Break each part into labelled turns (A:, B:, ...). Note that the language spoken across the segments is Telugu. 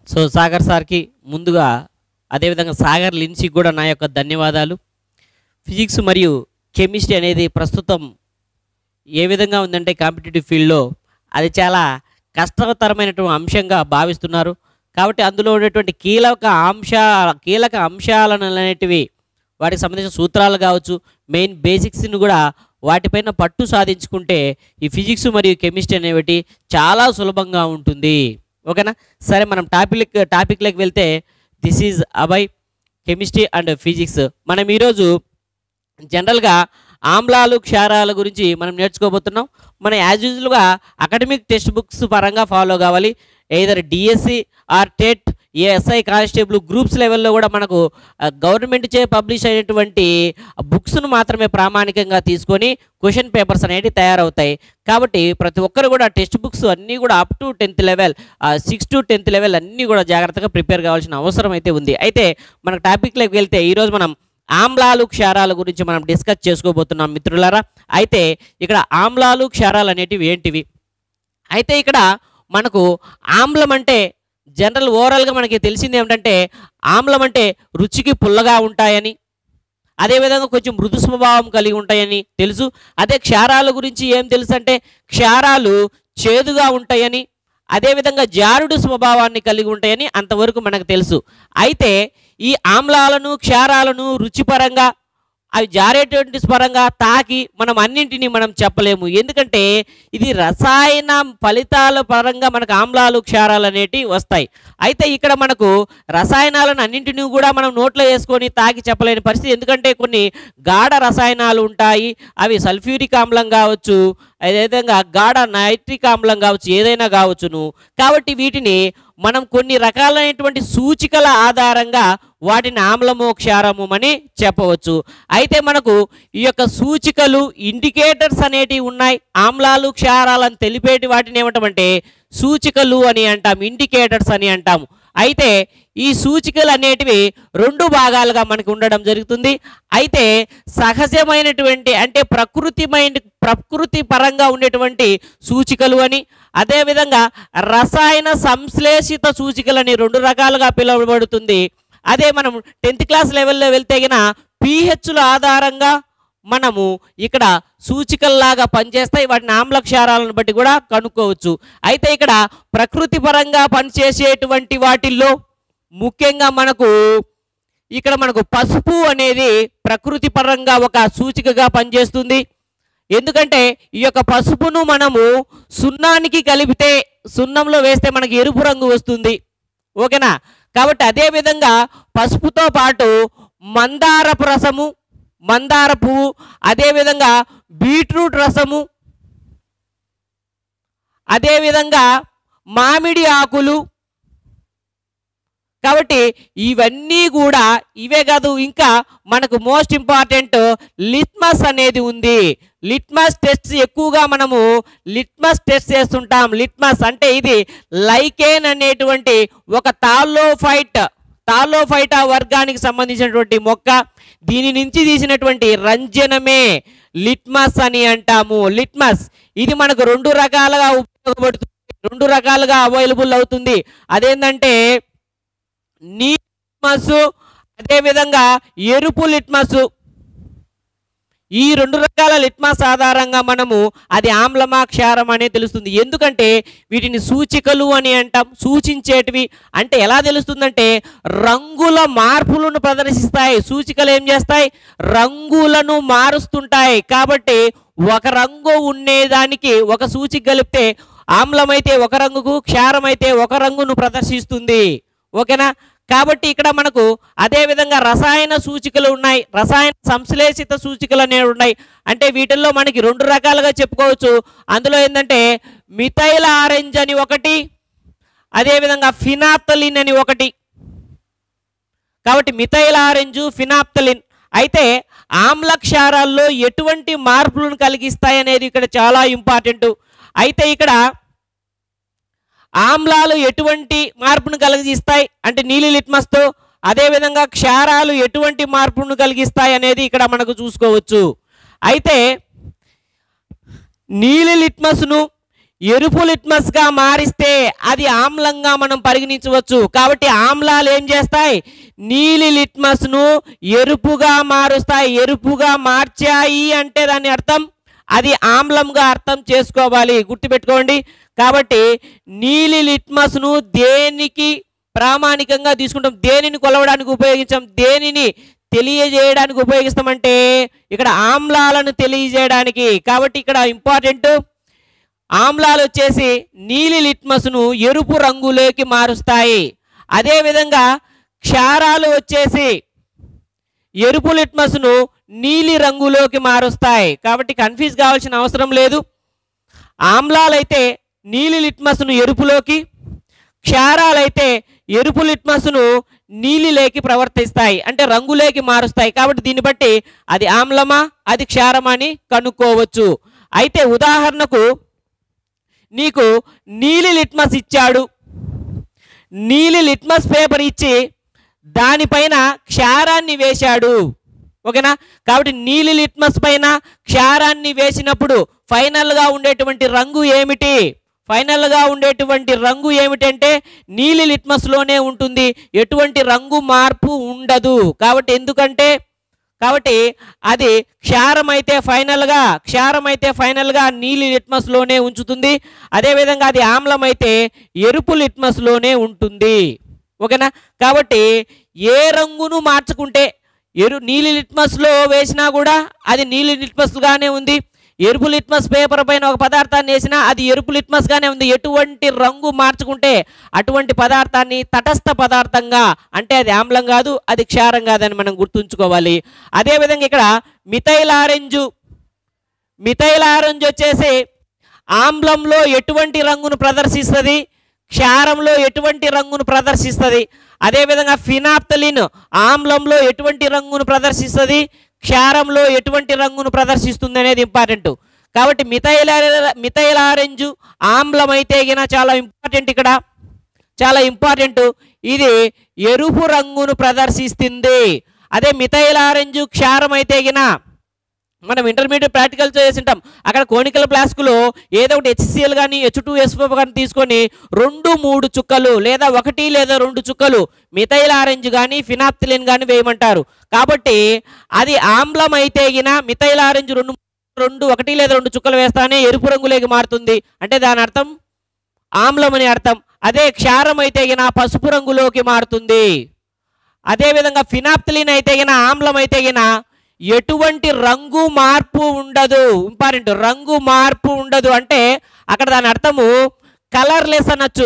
A: సో సాగర్ సార్కి ముందుగా అదేవిధంగా సాగర్ లిన్సీకి కూడా నా యొక్క ధన్యవాదాలు ఫిజిక్స్ మరియు కెమిస్ట్రీ అనేది ప్రస్తుతం ఏ విధంగా ఉందంటే కాంపిటేటివ్ ఫీల్డ్లో అది చాలా కష్టతరమైనటువంటి అంశంగా భావిస్తున్నారు కాబట్టి అందులో ఉండేటువంటి కీలక అంశ కీలక అంశాలను అనేటివి వాటికి సంబంధించిన సూత్రాలు కావచ్చు మెయిన్ బేసిక్స్ని కూడా వాటిపైన పట్టు సాధించుకుంటే ఈ ఫిజిక్స్ మరియు కెమిస్ట్రీ అనేవి చాలా సులభంగా ఉంటుంది ఓకేనా సరే మనం టాపిక్ టాపిక్లోకి వెళ్తే దిస్ ఈజ్ అబై కెమిస్ట్రీ అండ్ ఫిజిక్స్ మనం ఈరోజు జనరల్గా ఆమ్లాలు క్షారాల గురించి మనం నేర్చుకోబోతున్నాం మనం యాజ్ యూజువల్గా అకాడమిక్ టెక్స్ట్ బుక్స్ పరంగా ఫాలో కావాలి either DSC or TET SI constable groups లెవెల్లో కూడా మనకు గవర్నమెంట్ చే పబ్లిష్ అయినటువంటి బుక్స్ను మాత్రమే ప్రామాణికంగా తీసుకొని క్వశ్చన్ పేపర్స్ అనేవి తయారవుతాయి కాబట్టి ప్రతి ఒక్కరు కూడా టెక్స్ట్ బుక్స్ అన్నీ కూడా up to tenth level six to tenth level అన్నీ కూడా జాగ్రత్తగా ప్రిపేర్ కావాల్సిన అవసరం అయితే ఉంది అయితే మన టాపిక్లోకి వెళ్తే ఈరోజు మనం ఆమ్లాలు క్షారాల గురించి మనం డిస్కస్ చేసుకోబోతున్నాం మిత్రులారా అయితే ఇక్కడ ఆమ్లాలు క్షారాలు అనేటివి ఏంటివి అయితే ఇక్కడ మనకు ఆమ్లం అంటే జనరల్ ఓవరాల్గా మనకి తెలిసింది ఏమిటంటే ఆమ్లం అంటే రుచికి పుల్లగా ఉంటాయని అదేవిధంగా కొంచెం మృదు స్వభావం కలిగి ఉంటాయని తెలుసు అదే క్షారాల గురించి ఏం తెలుసు అంటే క్షారాలు చేదుగా ఉంటాయని అదేవిధంగా జారుడు స్వభావాన్ని కలిగి ఉంటాయని అంతవరకు మనకు తెలుసు అయితే ఈ ఆమ్లాలను క్షారాలను రుచిపరంగా అవి జారేటువంటి పరంగా తాకి మనం అన్నింటినీ మనం చెప్పలేము ఎందుకంటే ఇది రసాయన ఫలితాల పరంగా మనకు ఆమ్లాలు క్షారాలు అనేటివి వస్తాయి అయితే ఇక్కడ మనకు రసాయనాలను అన్నింటినీ కూడా మనం నోట్లో వేసుకొని తాకి చెప్పలేని పరిస్థితి ఎందుకంటే కొన్ని గాఢ రసాయనాలు ఉంటాయి అవి సల్ఫ్యూరిక్ ఆమ్లం కావచ్చు అదేవిధంగా గాఢ నైట్రిక్ ఆమ్లం కావచ్చు ఏదైనా కావచ్చును కాబట్టి వీటిని మనం కొన్ని రకాలైనటువంటి సూచికల ఆధారంగా వాటిని ఆమ్లము క్షారము అని చెప్పవచ్చు అయితే మనకు ఈ యొక్క సూచికలు ఇండికేటర్స్ అనేటివి ఉన్నాయి ఆమ్లాలు క్షారాలను తెలిపేటి వాటిని ఏమంటామంటే సూచికలు అని అంటాం ఇండికేటర్స్ అని అంటాము అయితే ఈ సూచికలు అనేటివి రెండు భాగాలుగా మనకు ఉండడం జరుగుతుంది అయితే సహజమైనటువంటి అంటే ప్రకృతిమైన ప్రకృతి పరంగా ఉండేటువంటి సూచికలు అని అదేవిధంగా రసాయన సంశ్లేషిత సూచికలని రెండు రకాలుగా పిలువబడుతుంది అదే మనం టెన్త్ క్లాస్ లెవెల్లో వెళ్తే గిన పీహెచ్ల ఆధారంగా మనము ఇక్కడ సూచికల్లాగా పనిచేస్తాయి వాటిని ఆమ్లక్షారాలను బట్టి కూడా కనుక్కోవచ్చు అయితే ఇక్కడ ప్రకృతి పరంగా పనిచేసేటువంటి వాటిల్లో ముఖ్యంగా మనకు ఇక్కడ మనకు పసుపు అనేది ప్రకృతి పరంగా ఒక సూచికగా పనిచేస్తుంది ఎందుకంటే ఈ యొక్క పసుపును మనము సున్నానికి కలిపితే సున్నంలో వేస్తే మనకి ఎరుపు రంగు వస్తుంది ఓకేనా కాబట్టి అదే విధంగా పసుపుతో పాటు మందారపు రసము మందార పువ్వు అదేవిధంగా బీట్రూట్ రసము అదేవిధంగా మామిడి ఆకులు కాబట్టి ఇవన్నీ కూడా ఇవే కాదు ఇంకా మనకు మోస్ట్ ఇంపార్టెంట్ లిట్మస్ అనేది ఉంది లిట్మస్ టెస్ట్ ఎక్కువగా మనము లిట్మస్ టెస్ట్ చేస్తుంటాం లిట్మస్ అంటే ఇది లైకేన్ అనేటువంటి ఒక తాలోఫైట్ తాలోఫైటా వర్గానికి సంబంధించినటువంటి మొక్క దీని నుంచి తీసినటువంటి రంజనమే లిట్మస్ అని అంటాము లిట్మస్ ఇది మనకు రెండు రకాలుగా ఉపయోగపడుతుంది రెండు రకాలుగా అవైలబుల్ అవుతుంది అదేంటంటే నీ లిట్మస్ అదేవిధంగా ఎరుపు లిట్మస్ ఈ రెండు రకాల లిట్మస్ ఆధారంగా మనము అది ఆమ్లమా క్షారం అనే తెలుస్తుంది ఎందుకంటే వీటిని సూచికలు అని అంటాం సూచించేటివి అంటే ఎలా తెలుస్తుందంటే రంగుల మార్పులను ప్రదర్శిస్తాయి సూచికలు ఏం చేస్తాయి రంగులను మారుస్తుంటాయి కాబట్టి ఒక రంగు ఉండేదానికి ఒక సూచిక కలిపితే ఆమ్లమైతే ఒక రంగుకు క్షారమైతే ఒక రంగును ప్రదర్శిస్తుంది ఓకేనా కాబట్టి ఇక్కడ మనకు అదే విధంగా రసాయన సూచికలు ఉన్నాయి రసాయన సంశ్లేషిత సూచికలు అనేవి ఉన్నాయి అంటే వీటిల్లో మనకి రెండు రకాలుగా చెప్పుకోవచ్చు అందులో ఏంటంటే మిథైల్ ఆరెంజ్ అని ఒకటి అదేవిధంగా ఫినాప్తలిన్ అని ఒకటి కాబట్టి మిథైల్ ఆరెంజ్ ఫినాప్తలిన్ అయితే ఆమ్ల క్షారాల్లో ఎటువంటి మార్పులను కలిగిస్తాయి అనేది ఇక్కడ చాలా ఇంపార్టెంట్ అయితే ఇక్కడ ఆమ్లాలు ఎటువంటి మార్పును కలిగిస్తాయి అంటే నీలి లిట్మస్తో అదేవిధంగా క్షారాలు ఎటువంటి మార్పును కలిగిస్తాయి అనేది ఇక్కడ మనకు చూసుకోవచ్చు అయితే నీలి లిట్మస్ను ఎరుపు లిట్మస్గా మారిస్తే అది ఆమ్లంగా మనం పరిగణించవచ్చు కాబట్టి ఆమ్లాలు ఏం చేస్తాయి నీలి లిట్మస్ను ఎరుపుగా మారుస్తాయి ఎరుపుగా మార్చాయి అంటే దాని అర్థం అది ఆమ్లంగా అర్థం చేసుకోవాలి గుర్తుపెట్టుకోండి కాబట్టి నీలి లిట్మస్ను దేనికి ప్రామాణికంగా తీసుకుంటాం దేనిని కొలవడానికి ఉపయోగించాం దేనిని తెలియజేయడానికి ఉపయోగిస్తామంటే ఇక్కడ ఆమ్లాలను తెలియజేయడానికి కాబట్టి ఇక్కడ ఇంపార్టెంట్ ఆమ్లాలు వచ్చేసి నీలి లిట్మస్ను ఎరుపు రంగులోకి మారుస్తాయి అదేవిధంగా క్షారాలు వచ్చేసి ఎరుపు లిట్మస్ను నీలి రంగులోకి మారుస్తాయి కాబట్టి కన్ఫ్యూజ్ కావాల్సిన అవసరం లేదు ఆమ్లాలైతే నీలి లిట్మస్ను ఎరుపులోకి క్షారాలైతే ఎరుపు లిట్మస్ను నీలిలోకి ప్రవర్తిస్తాయి అంటే రంగులోకి మారుస్తాయి కాబట్టి దీన్ని బట్టి అది ఆమ్లమా అది క్షారమా అని కనుక్కోవచ్చు అయితే ఉదాహరణకు నీకు నీలి లిట్మస్ ఇచ్చాడు నీలి లిట్మస్ పేపర్ ఇచ్చి దానిపైన క్షారాన్ని వేశాడు ఓకేనా కాబట్టి నీలి లిట్మస్ పైన క్షారాన్ని వేసినప్పుడు ఫైనల్గా ఉండేటువంటి రంగు ఏమిటి ఫైనల్గా ఉండేటువంటి రంగు ఏమిటంటే నీలి లిట్మస్లోనే ఉంటుంది ఎటువంటి రంగు మార్పు ఉండదు కాబట్టి ఎందుకంటే కాబట్టి అది క్షారం అయితే ఫైనల్గా క్షారం అయితే ఫైనల్గా నీలి లిట్మస్లోనే ఉంచుతుంది అదేవిధంగా అది ఆమ్లం అయితే ఎరుపు లిట్మస్లోనే ఉంటుంది ఓకేనా కాబట్టి ఏ రంగును మార్చుకుంటే ఎరు నీలి లిట్మస్లో వేసినా కూడా అది నీలి లిట్మస్గానే ఉంది ఎరుపు లిట్మస్ పేపర్ పైన ఒక పదార్థాన్ని వేసినా అది ఎరుపు లిట్మస్గానే ఉంది ఎటువంటి రంగు మార్చుకుంటే అటువంటి పదార్థాన్ని తటస్థ పదార్థంగా అంటే అది ఆమ్లం కాదు అది క్షారం కాదని మనం గుర్తుంచుకోవాలి అదేవిధంగా ఇక్కడ మిథైల్ ఆరెంజు మిథైల్ ఆరెంజ్ వచ్చేసి ఆమ్లంలో ఎటువంటి రంగును ప్రదర్శిస్తుంది క్షారంలో ఎటువంటి రంగును ప్రదర్శిస్తుంది అదేవిధంగా ఫినాప్తలిన్ ఆమ్లంలో ఎటువంటి రంగును ప్రదర్శిస్తుంది క్షారంలో ఎటువంటి రంగును ప్రదర్శిస్తుంది అనేది ఇంపార్టెంట్ కాబట్టి మిథైల్ మిథైల్ ఆరెంజ్ ఆమ్లం అయితే గిన చాలా ఇంపార్టెంట్ ఇక్కడ చాలా ఇంపార్టెంట్ ఇది ఎరుపు రంగును ప్రదర్శిస్తుంది అదే మిథైల్ ఆరెంజ్ క్షారం అయితే గిన మనం ఇంటర్మీడియట్ ప్రాక్టికల్ చేసింటాం అక్కడ కోనికల ఫ్లాస్కులో ఏదో ఒకటి హెచ్సిఎల్ కానీ హెచ్ టూ ఎస్ కానీ తీసుకొని రెండు మూడు చుక్కలు లేదా ఒకటి లేదా రెండు చుక్కలు మిథైల్ ఆరెంజ్ కానీ ఫినాప్తిలిన్ కానీ వేయమంటారు కాబట్టి అది ఆమ్లం అయితే గిన మిథైల్ ఆరెంజ్ రెండు రెండు ఒకటి లేదా రెండు చుక్కలు వేస్తానే ఎరుపు రంగులోకి మారుతుంది అంటే దాని అర్థం ఆమ్లం అని అర్థం అదే క్షారం అయితే గిన పసుపు రంగులోకి మారుతుంది అదేవిధంగా ఫినాప్తిలిన్ అయితే గిన ఆమ్లం అయితే గిన ఎటువంటి రంగు మార్పు ఉండదు ఇంపార్టెంట్ రంగు మార్పు ఉండదు అంటే అక్కడ దాని అర్థము కలర్లెస్ అనొచ్చు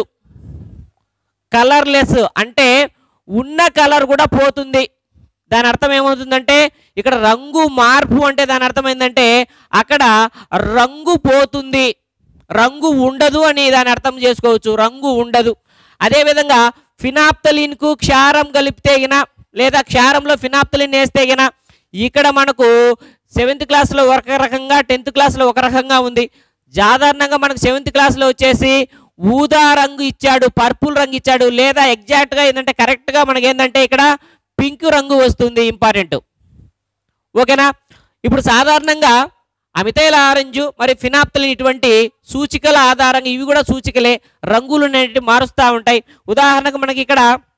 A: కలర్లెస్ అంటే ఉన్న కలర్ కూడా పోతుంది దాని అర్థం ఏమవుతుందంటే ఇక్కడ రంగు మార్పు అంటే దాని అర్థం ఏంటంటే అక్కడ రంగు పోతుంది రంగు ఉండదు అని దాని అర్థం చేసుకోవచ్చు రంగు ఉండదు అదేవిధంగా ఫినాప్తలిన్కు క్షారం కలిపితే గిన లేదా క్షారంలో ఫినాప్తలిన్ వేస్తే గిన ఇక్కడ మనకు సెవెంత్ క్లాస్లో ఒక రకంగా టెన్త్ క్లాస్లో ఒక రకంగా ఉంది సాధారణంగా మనకు సెవెంత్ క్లాస్లో వచ్చేసి ఊదా రంగు ఇచ్చాడు పర్పుల్ రంగు ఇచ్చాడు లేదా ఎగ్జాక్ట్గా ఏంటంటే కరెక్ట్గా మనకి ఏంటంటే ఇక్కడ పింక్ రంగు వస్తుంది ఇంపార్టెంట్ ఓకేనా ఇప్పుడు సాధారణంగా అమితైల ఆరెంజ్ మరి ఫినాప్తలిన్ ఇటువంటి సూచికల ఆధారంగా ఇవి కూడా సూచికలే రంగులు అనేటివి మారుస్తూ ఉంటాయి ఉదాహరణకు మనకి ఇక్కడ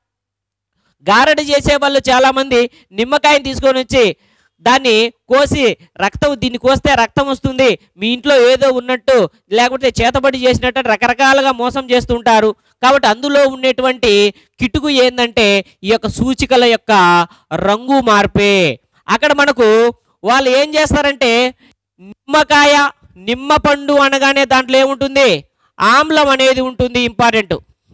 A: గారడి చేసే వాళ్ళు చాలామంది నిమ్మకాయని తీసుకొని వచ్చి దాన్ని కోసి రక్తం దీన్ని కోస్తే రక్తం వస్తుంది మీ ఇంట్లో ఏదో ఉన్నట్టు లేకపోతే చేతబడి చేసినట్టు రకరకాలుగా మోసం చేస్తుంటారు కాబట్టి అందులో ఉండేటువంటి కిటుకు ఏంటంటే ఈ యొక్క సూచికల యొక్క రంగు మార్పే అక్కడ మనకు వాళ్ళు ఏం చేస్తారంటే నిమ్మకాయ నిమ్మ పండు అనగానే దాంట్లో ఏముంటుంది ఆమ్లం అనేది ఉంటుంది ఇంపార్టెంట్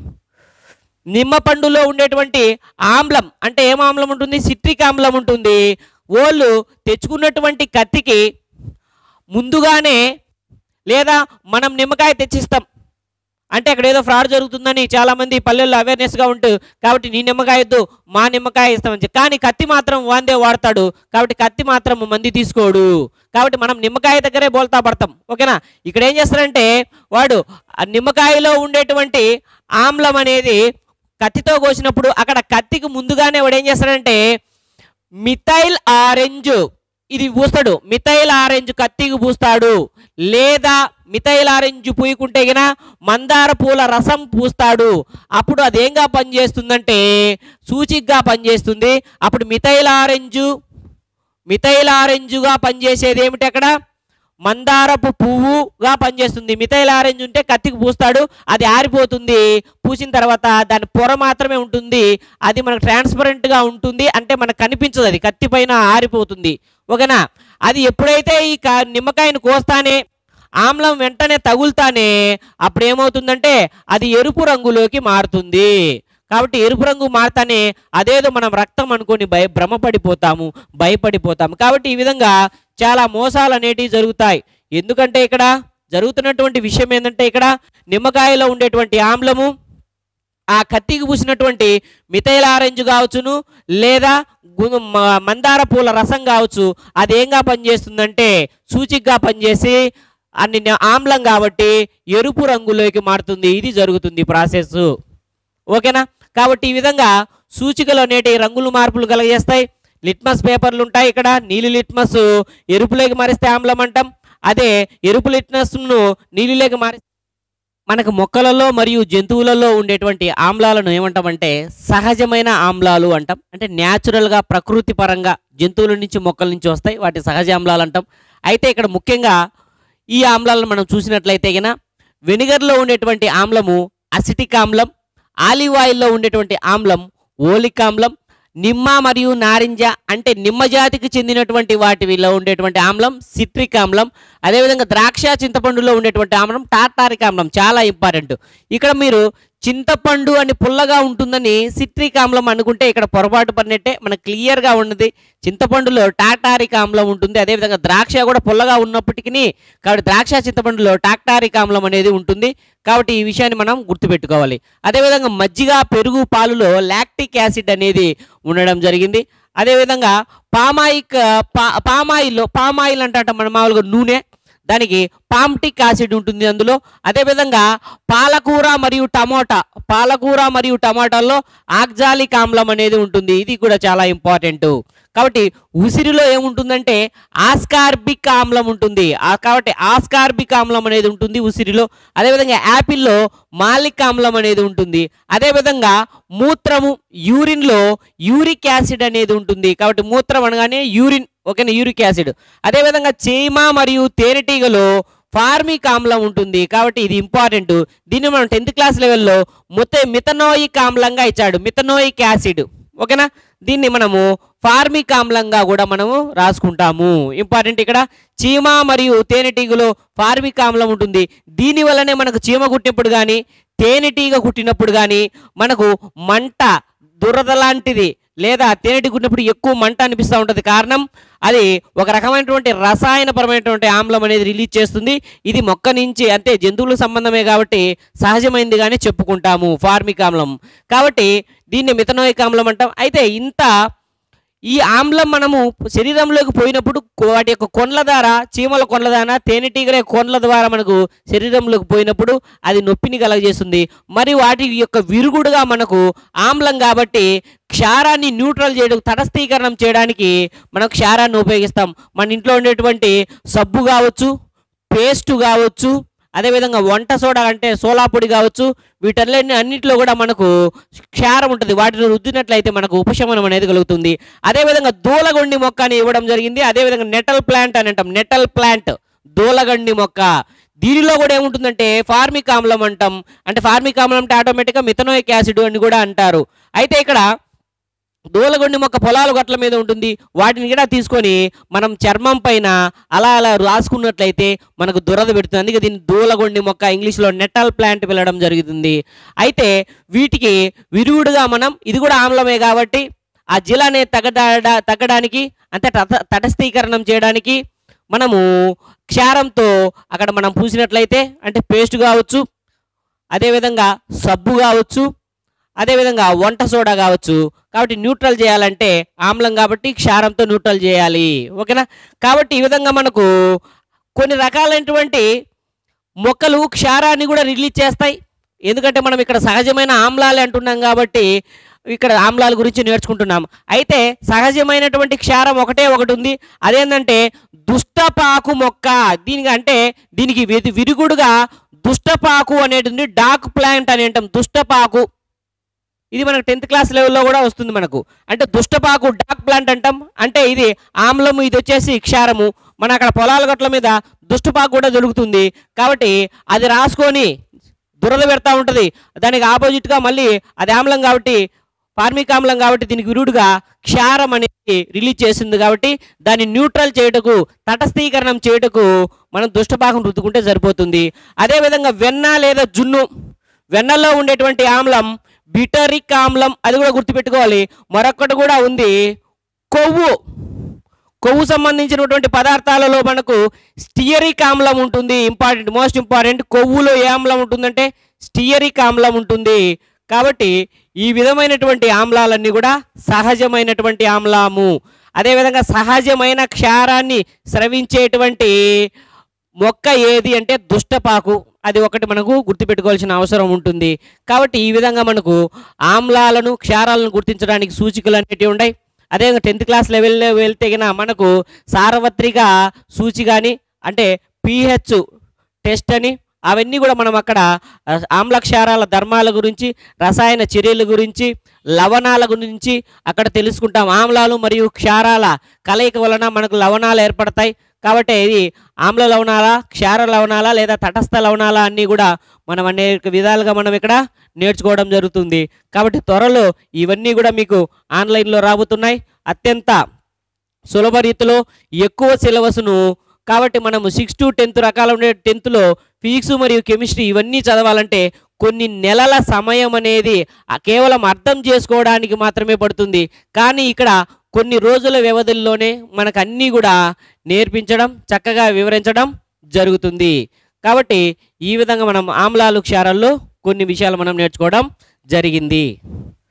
A: నిమ్మ పండులో ఉండేటువంటి ఆమ్లం అంటే ఏం ఆమ్లం ఉంటుంది సిట్రిక్ ఆమ్లం ఉంటుంది వాళ్ళు తెచ్చుకున్నటువంటి కత్తికి ముందుగానే లేదా మనం నిమ్మకాయ తెచ్చిస్తాం అంటే అక్కడ ఏదో ఫ్రాడ్ జరుగుతుందని చాలామంది పల్లెల్లో అవేర్నెస్గా ఉంటూ కాబట్టి నీ నిమ్మకాయ వద్దు మా నిమ్మకాయ ఇస్తామని చెప్పి కానీ కత్తి మాత్రం వాందే వాడతాడు కాబట్టి కత్తి మాత్రం మంది తీసుకోడు కాబట్టి మనం నిమ్మకాయ దగ్గరే బోల్తా పడతాం ఓకేనా ఇక్కడ ఏం చేస్తారంటే వాడు ఆ నిమ్మకాయలో ఉండేటువంటి ఆమ్లం అనేది కత్తితో కోసినప్పుడు అక్కడ కత్తికి ముందుగానే వాడు ఏం చేస్తాడంటే మిథైల్ ఆరెంజ్ ఇది పూస్తాడు మిథైల్ ఆరెంజ్ కత్తికి పూస్తాడు లేదా మిథైలారెంజ్ పూయకుంటే గిన మందార పూల రసం పూస్తాడు అప్పుడు అదేంగా పనిచేస్తుందంటే సూచికగా పనిచేస్తుంది అప్పుడు మిథైలారెంజు మిథైలారెంజుగా పనిచేసేది ఏమిటి అక్కడ మందారపు పువ్వుగా పనిచేస్తుంది మిథైల్ ఆరెంజ్ ఉంటే కత్తికి పూస్తాడు అది ఆరిపోతుంది పూసిన తర్వాత దాని పొర మాత్రమే ఉంటుంది అది మనకు ట్రాన్స్పరెంట్గా ఉంటుంది అంటే మనకు కనిపించదు అది కత్తి పైన ఆరిపోతుంది ఓకేనా అది ఎప్పుడైతే ఈ కా- నిమ్మకాయను కోస్తానే ఆమ్లం వెంటనే తగులుతానే అప్పుడు ఏమవుతుందంటే అది ఎరుపు రంగులోకి మారుతుంది కాబట్టి ఎరుపు రంగు మారుతానే అదేదో మనం రక్తం అనుకొని భయ భ్రమపడిపోతాము భయపడిపోతాము కాబట్టి ఈ విధంగా చాలా మోసాలు అనేటివి జరుగుతాయి ఎందుకంటే ఇక్కడ జరుగుతున్నటువంటి విషయం ఏంటంటే ఇక్కడ నిమ్మకాయలో ఉండేటువంటి ఆమ్లము ఆ కత్తికి పూసినటువంటి మిథైల్ ఆరెంజ్ కావచ్చును లేదా గు- మ- మందార పూల రసం కావచ్చు అది ఏంగా పనిచేస్తుందంటే సూచికగా పనిచేసి అన్ని న- ఆమ్లం కాబట్టి ఎరుపు రంగులోకి మారుతుంది ఇది జరుగుతుంది ప్రాసెస్ ఓకేనా కాబట్టి ఈ విధంగా సూచికలు అనేటి రంగులు మార్పులు కలగజేస్తాయి లిట్మస్ పేపర్లు ఉంటాయి ఇక్కడ నీలి లిట్మస్ ఎరుపులోకి మారిస్తే ఆమ్లం అంటాం అదే ఎరుపు లిట్మస్ను నీలిలోకి మారి మనకు మొక్కలలో మరియు జంతువులలో ఉండేటువంటి ఆమ్లాలను ఏమంటామంటే సహజమైన ఆమ్లాలు అంటాం అంటే న్యాచురల్గా ప్రకృతి పరంగా జంతువుల నుంచి మొక్కల నుంచి వస్తాయి వాటి సహజ ఆమ్లాలు అంటాం అయితే ఇక్కడ ముఖ్యంగా ఈ ఆమ్లాలను మనం చూసినట్లయితే గన వెనిగర్లో ఉండేటువంటి ఆమ్లము అసిటిక్ ఆమ్లం ఆలివ్ ఆయిల్లో ఉండేటువంటి ఆమ్లం ఓలిక్ ఆమ్లం నిమ్మ మరియు నారింజ అంటే నిమ్మ జాతికి చెందినటువంటి వాటిలో ఉండేటువంటి ఆమ్లం సిట్రిక్ ఆమ్లం అదేవిధంగా ద్రాక్ష చింతపండులో ఉండేటువంటి ఆమ్లం టాటారిక్ ఆమ్లం చాలా ఇంపార్టెంట్ ఇక్కడ మీరు చింతపండు అని పుల్లగా ఉంటుందని సిట్రిక్ ఆమ్లం అనుకుంటే ఇక్కడ పొరపాటు పడినట్టే మనకు క్లియర్గా ఉన్నది చింతపండులో టాటారిక్ ఆమ్లం ఉంటుంది అదేవిధంగా ద్రాక్ష కూడా పుల్లగా ఉన్నప్పటికీ కాబట్టి ద్రాక్ష చింతపండులో టాక్టారిక్ ఆమ్లం అనేది ఉంటుంది కాబట్టి ఈ విషయాన్ని మనం గుర్తుపెట్టుకోవాలి అదేవిధంగా మజ్జిగ పెరుగు పాలులో లాక్టిక్ యాసిడ్ అనేది ఉండడం జరిగింది అదేవిధంగా పామాయిక్ పా పామాయిల్లో పామాయిల్ అంటే మన మామూలుగా నూనె దానికి పామ్టిక్ యాసిడ్ ఉంటుంది అందులో అదేవిధంగా పాలకూర మరియు టమోటా పాలకూర మరియు టమాటాల్లో ఆక్జాలిక్ ఆమ్లం అనేది ఉంటుంది ఇది కూడా చాలా ఇంపార్టెంట్ కాబట్టి ఉసిరిలో ఏముంటుందంటే ఆస్కార్బిక్ ఆమ్లం ఉంటుంది ఆ- కాబట్టి ఆస్కార్బిక్ ఆమ్లం అనేది ఉంటుంది ఉసిరిలో అదేవిధంగా యాపిల్లో మాలిక్ ఆమ్లం అనేది ఉంటుంది అదేవిధంగా మూత్రము యూరిన్లో యూరిక్ యాసిడ్ అనేది ఉంటుంది కాబట్టి మూత్రం అనగానే యూరిన్ ఓకేనా యూరిక్ యాసిడ్ అదేవిధంగా చీమ మరియు తేనెటీగలో ఫార్మిక్ ఆమ్లం ఉంటుంది కాబట్టి ఇది ఇంపార్టెంట్ దీన్ని మనం టెన్త్ క్లాస్ లెవెల్లో మొత్తం మిథనోయిక్ ఆమ్లంగా ఇచ్చాడు మిథనోయిక్ యాసిడ్ ఓకేనా దీన్ని మనము ఫార్మిక్ ఆమ్లంగా కూడా మనము రాసుకుంటాము ఇంపార్టెంట్ ఇక్కడ చీమ మరియు తేనెటీగలో ఫార్మిక్ ఆమ్లం ఉంటుంది దీని వల్లనే మనకు చీమ కుట్టినప్పుడు కానీ తేనెటీగ కుట్టినప్పుడు కానీ మనకు మంట దురద లాంటిది లేదా తేనెటి కుట్టినప్పుడు ఎక్కువ మంట అనిపిస్తూ ఉంటుంది కారణం అది ఒక రకమైనటువంటి రసాయనపరమైనటువంటి ఆమ్లం అనేది రిలీజ్ చేస్తుంది ఇది మొక్క నుంచి అంటే జంతువుల సంబంధమే కాబట్టి సహజమైనదిగానే చెప్పుకుంటాము ఫార్మిక్ ఆమ్లం కాబట్టి దీన్ని మిథనోయిక్ ఆమ్లం అంటాం అయితే ఇంత ఈ ఆమ్లం మనము శరీరంలోకి పోయినప్పుడు కొ- వాటి యొక్క కొండ్ల ద్వారా చీమల కొండ్ల ద్వారా తేనెటీగల కొండ్ల ద్వారా మనకు శరీరంలోకి పోయినప్పుడు అది నొప్పిని కలగజేస్తుంది మరి వాటి యొక్క విరుగుడుగా మనకు ఆమ్లం కాబట్టి క్షారాన్ని న్యూట్రల్ చేయడం తటస్థీకరణం చేయడానికి మనం క్షారాన్ని ఉపయోగిస్తాం మన ఇంట్లో ఉండేటువంటి సబ్బు కావచ్చు పేస్ట్ కావచ్చు అదేవిధంగా వంట సోడా అంటే సోలా పొడి కావచ్చు వీటన్నిటిని అన్నింటిలో కూడా మనకు క్షారం ఉంటుంది వాటిని రుద్దినట్లయితే మనకు ఉపశమనం అనేది కలుగుతుంది అదేవిధంగా దూలగొండి మొక్క అని ఇవ్వడం జరిగింది అదేవిధంగా నెటల్ ప్లాంట్ అని అంటాం నెటల్ ప్లాంట్ దూలగండి మొక్క దీనిలో కూడా ఏముంటుందంటే ఫార్మిక్ ఆమ్లం అంటాం అంటే ఫార్మిక్ ఆమ్లం అంటే ఆటోమేటిక్గా మిథనోయిక్ యాసిడ్ అని కూడా అంటారు అయితే ఇక్కడ దూలగొండి మొక్క పొలాలు గట్ల మీద ఉంటుంది వాటిని కూడా తీసుకొని మనం చర్మం పైన అలా అలా రాసుకున్నట్లయితే మనకు దురద పెడుతుంది అందుకే దీన్ని దూలగొండి మొక్క ఇంగ్లీష్లో నెటల్ ప్లాంట్ పిలవడం జరుగుతుంది అయితే వీటికి విరుగుడుగా మనం ఇది కూడా ఆమ్లమే కాబట్టి ఆ జిలానే తగ్గడా తగ్గడానికి అంటే తట- తటస్థీకరణం చేయడానికి మనము క్షారంతో అక్కడ మనం పూసినట్లయితే అంటే పేస్ట్ కావచ్చు అదేవిధంగా సబ్బు కావచ్చు అదేవిధంగా వంట సోడా కావచ్చు కాబట్టి న్యూట్రల్ చేయాలంటే ఆమ్లం కాబట్టి క్షారంతో న్యూట్రల్ చేయాలి ఓకేనా కాబట్టి ఈ విధంగా మనకు కొన్ని రకాలైనటువంటి మొక్కలు క్షారాన్ని కూడా రిలీజ్ చేస్తాయి ఎందుకంటే మనం ఇక్కడ సహజమైన ఆమ్లాలే అంటున్నాం కాబట్టి ఇక్కడ ఆమ్లాల గురించి నేర్చుకుంటున్నాం అయితే సహజమైనటువంటి క్షారం ఒకటే ఒకటి ఉంది అదేంటంటే దుష్టపాకు మొక్క దీనికి అంటే దీనికి విరి- విరుగుడుగా దుష్టపాకు అనేది డాక్ ప్లాంట్ అని అంటాం దుష్టపాకు ఇది మనకు టెన్త్ క్లాస్ లెవెల్లో కూడా వస్తుంది మనకు అంటే దుష్టపాకు డాక్ ప్లాంట్ అంటాం అంటే ఇది ఆమ్లము ఇది వచ్చేసి క్షారము మన అక్కడ పొలాల గట్ల మీద దుష్టపాకు కూడా దొరుకుతుంది కాబట్టి అది రాసుకొని దురద పెడతా ఉంటుంది దానికి ఆపోజిట్గా మళ్ళీ అది ఆమ్లం కాబట్టి ఫార్మిక్ ఆమ్లం కాబట్టి దీనికి విరుడుగా క్షారం అనేది రిలీజ్ చేసింది కాబట్టి దాన్ని న్యూట్రల్ చేయుటకు తటస్థీకరణం చేయుటకు మనం దుష్టపాకం రుద్దుకుంటే సరిపోతుంది అదేవిధంగా వెన్న లేదా జున్ను వెన్నలో ఉండేటువంటి ఆమ్లం బిటరిక్ ఆమ్లం అది కూడా గుర్తుపెట్టుకోవాలి మరొకటి కూడా ఉంది కొవ్వు కొవ్వు సంబంధించినటువంటి పదార్థాలలో మనకు స్టియరిక్ ఆమ్లం ఉంటుంది ఇంపార్టెంట్ మోస్ట్ ఇంపార్టెంట్ కొవ్వులో ఏ ఆమ్లం ఉంటుందంటే స్టియరిక్ ఆమ్లం ఉంటుంది కాబట్టి ఈ విధమైనటువంటి ఆమ్లాలన్నీ కూడా సహజమైనటువంటి ఆమ్లము అదేవిధంగా సహజమైన క్షారాన్ని స్రవించేటువంటి మొక్క ఏది అంటే దుష్టపాకు అది ఒకటి మనకు గుర్తుపెట్టుకోవాల్సిన అవసరం ఉంటుంది కాబట్టి ఈ విధంగా మనకు ఆమ్లాలను క్షారాలను గుర్తించడానికి సూచికలు అనేటివి ఉన్నాయి అదేవిధంగా టెన్త్ క్లాస్ లెవెల్లో వెళ్తే గిన మనకు సార్వత్రిక సూచి కానీ అంటే పిహెచ్ టెస్ట్ అని అవన్నీ కూడా మనం అక్కడ ఆ, ఆమ్ల క్షారాల ధర్మాల గురించి రసాయన చర్యల గురించి లవణాల గురించి అక్కడ తెలుసుకుంటాం ఆమ్లాలు మరియు క్షారాల కలయిక వలన మనకు లవణాలు ఏర్పడతాయి కాబట్టి ఇది ఆమ్ల లవణాల క్షార లవణాల లేదా తటస్థ లవణాల అన్నీ కూడా మనం అనేక విధాలుగా మనం ఇక్కడ నేర్చుకోవడం జరుగుతుంది కాబట్టి త్వరలో ఇవన్నీ కూడా మీకు ఆన్లైన్లో రాబోతున్నాయి అత్యంత సులభ రీతిలో ఎక్కువ సిలబస్ను కాబట్టి మనము సిక్స్ టు టెన్త్ రకాల ఉండే టెన్త్లో ఫిజిక్స్ మరియు కెమిస్ట్రీ ఇవన్నీ చదవాలంటే కొన్ని నెలల సమయం అనేది ఆ కేవలం అర్థం చేసుకోవడానికి మాత్రమే పడుతుంది కానీ ఇక్కడ కొన్ని రోజుల వ్యవధిలోనే మనకు అన్నీ కూడా నేర్పించడం చక్కగా వివరించడం జరుగుతుంది కాబట్టి ఈ విధంగా మనం ఆమ్లాలు క్షారాల్లో కొన్ని విషయాలు మనం నేర్చుకోవడం జరిగింది